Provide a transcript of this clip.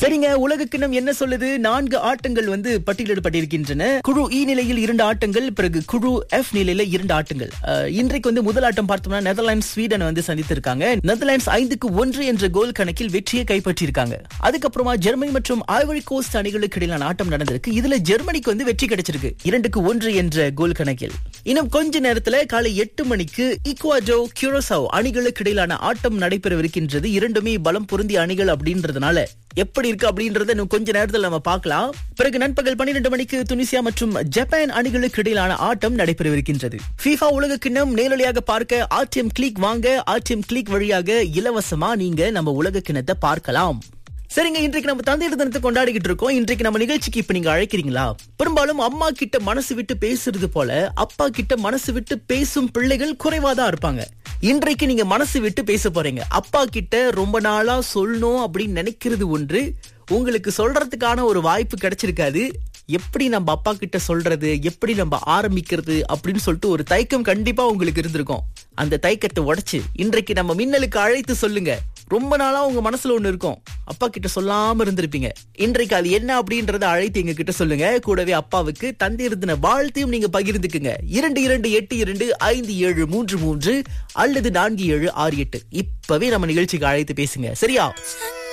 சரிங்க உலக கிண்ணம் என்ன சொல்லுது நான்கு ஆட்டங்கள் வந்து பட்டியலிடப்பட்டிருக்கின்றன குழு இ நிலையில் இரண்டு ஆட்டங்கள் பிறகு குழு எஃப் நிலையில இரண்டு ஆட்டங்கள் அஹ், இன்றைக்கு வந்து முதல் ஆட்டம் பார்த்தோம்னா நெதர்லாந்து ஸ்வீடன் வந்து சந்தித்திருக்காங்க நெதர்லாந்து ஐந்துக்கு ஒன்று என்ற கோல் கணக்கில் வெற்றியை கைப்பற்றியிருக்காங்க அதுக்கப்புறமா ஜெர்மனி மற்றும் ஐவரி கோஸ்ட் அணிகளுக்கு இடையிலான ஆட்டம் நடந்திருக்கு இதுல ஜெர்மனிக்கு வந்து வெற்றி கிடைச்சிருக்கு இரண்டுக்கு ஒன்று என்ற கோல் கணக்கில் இன்னும் கொஞ்ச நேரத்துல காலை எட்டு மணிக்கு இக்வாஜோ கியூரோசாவ் அணிகளுக்கு இடையிலான ஆட்டம் நடைபெறவிருக்கின்றது இரண்டுமே பலம் பொருந்திய அணிகள் அப்படின்றதுனால எப்படி இருக்கு அப்படின்றத இன்னும் கொஞ்ச நேரத்தில் நம்ம பார்க்கலாம் பிறகு நண்பகல் பன்னிரண்டு மணிக்கு துனிசியா மற்றும் ஜப்பான் அணிகளுக்கு இடையிலான ஆட்டம் நடைபெறவிருக்கின்றது FIFA உலக கிண்ணம் நேரடியாக பார்க்க ஆர்டிஎம் கிளிக் வாங்க ஆர்டிஎம் கிளிக் வழியாக இலவசமா நீங்க நம்ம உலக கிண்ணத்தை பார்க்கலாம் சரிங்க இன்றைக்கு நம்ம தந்தையர் தினத்தை கொண்டாடிக்கிட்டு இருக்கோம் இன்றைக்கு நம்ம நிகழ்ச்சிக்கு இப்ப நீங்க அழைக்கிறீங்களா பெரும்பாலும் அம்மா கிட்ட மனசு விட்டு பேசுறது போல அப்பா கிட்ட மனசு விட்டு பேசும் பிள்ளைகள் குறைவாதான் இருப்பாங்க இன்றைக்கு நீங்க மனசு விட்டு பேச போறீங்க அப்பா கிட்ட ரொம்ப நாளா சொல்லணும் அப்படின்னு நினைக்கிறது ஒன்று உங்களுக்கு சொல்றதுக்கான ஒரு வாய்ப்பு கிடைச்சிருக்காது எப்படி நம்ம அப்பா கிட்ட சொல்றது எப்படி நம்ம ஆரம்பிக்கிறது அப்படின்னு சொல்லிட்டு ஒரு தயக்கம் கண்டிப்பா உங்களுக்கு இருந்திருக்கும் அந்த தயக்கத்தை உடைச்சு இன்றைக்கு நம்ம மின்னலுக்கு அழைத்து சொல்லுங்க ரொம்ப நாளா உங்க மனசுல ஒண்ணு இருக்கும் அப்பா கிட்ட சொல்லாம இருந்திருப்பீங்க இன்றைக்கு அது என்ன அப்படின்றத அழைத்து எங்க கிட்ட சொல்லுங்க கூடவே அப்பாவுக்கு தந்தை இருந்தின வாழ்த்தையும் நீங்க பகிர்ந்துக்குங்க இரண்டு இரண்டு எட்டு இரண்டு ஐந்து ஏழு மூன்று மூன்று அல்லது நான்கு ஏழு ஆறு எட்டு இப்பவே நம்ம நிகழ்ச்சிக்கு அழைத்து பேசுங்க சரியா